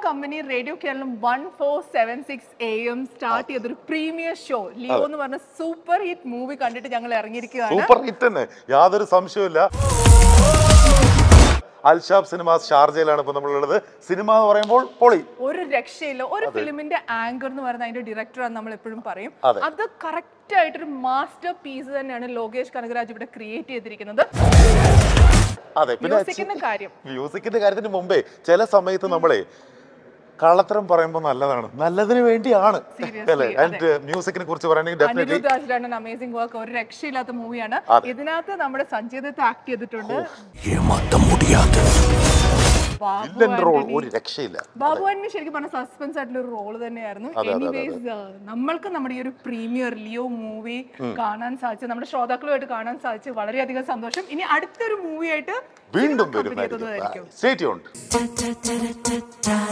Company radio Keralam one four seven six A M start ചെയ്തൊരു premiere show Leo എന്ന് പറഞ്ഞ super hit movie കണ്ടിട്ട് ഞങ്ങൾ ഇറങ്ങിയിരിക്കുകയാണ് സൂപ്പർ ഹിറ്റ് തന്നെ യാതൊരു സംശയവുമില്ല അൽഷാബ് സിനിമാസ് ഷാർജയിലാണ് ഇപ്പൊ നമ്മളുള്ളത് സിനിമ എന്ന് പറയുമ്പോൾ പൊളി ഒരു രക്ഷയില്ല ഒരു ഫിലിമിന്റെ ആങ്കർ എന്ന് പറയുന്ന അതിന്റെ ഡയറക്ടർ നമ്മൾ എപ്പോഴും പറയും അതെ. അത് കറക്റ്റ് ആയിട്ടൊരു മാസ്റ്റർ പീസ് തന്നെയാണ് ലോകേഷ് കനകരാജ് ഇവിടെ ക്രിയേറ്റ് ചെയ്തിരിക്കുന്നത് അതെ പിന്നെ മ്യൂസിക്കിന്റെ കാര്യം മ്യൂസിക്കിന്റെ കാര്യത്തിന് മുമ്പേ ചില സമയത്ത് നമ്മളെ കള്ളത്തരം പറയുമ്പോൾ നല്ലതാണ് നല്ലതിന് വേണ്ടിയാണ് Seriously, അല്ലേ അതെ. ആൻഡ് മ്യൂസിക്കിനെ കുറിച്ച് പറയുകയാണെങ്കിൽ definitely Anirudh Raj amazing work ഒരു രക്ഷയില്ലാത്ത മൂവിയാണ് അതെ. ഇതിനകത്ത് നമ്മുടെ സഞ്ജയ് ദത്ത് ആക്ട് ചെയ്തിട്ടുണ്ട് ஏமாத்த முடியாது ബാബു വില്ലൻ റോൾ ആന്റണി. ഒരു രക്ഷയില്ല ബാബു ആന്റണി ശരിക്കും പറഞ്ഞ സസ്പെൻസ് ആയിട്ടുള്ള ഒരു റോള് തന്നെയായിരുന്നു അതെ, അതെ, അതെ, എനിവേസ് നമ്മൾക്ക് നമ്മുടെ ഈ ഒരു പ്രീമിയർ ലിയോ മൂവി കാണാൻ സാധിച്ചു നമ്മുടെ ശ്രോതാക്കളുമായിട്ട് കാണാൻ സാധിച്ചു വളരെയധികം സന്തോഷം ഇനി അടുത്തൊരു മൂവി ആയിട്ട് വീണ്ടും company വരുന്നതായിരിക്കും എത്തുന്നതായിരിക്കും സ്റ്റേറ്റ് ഉണ്ട് Ta ta ta ta ta ta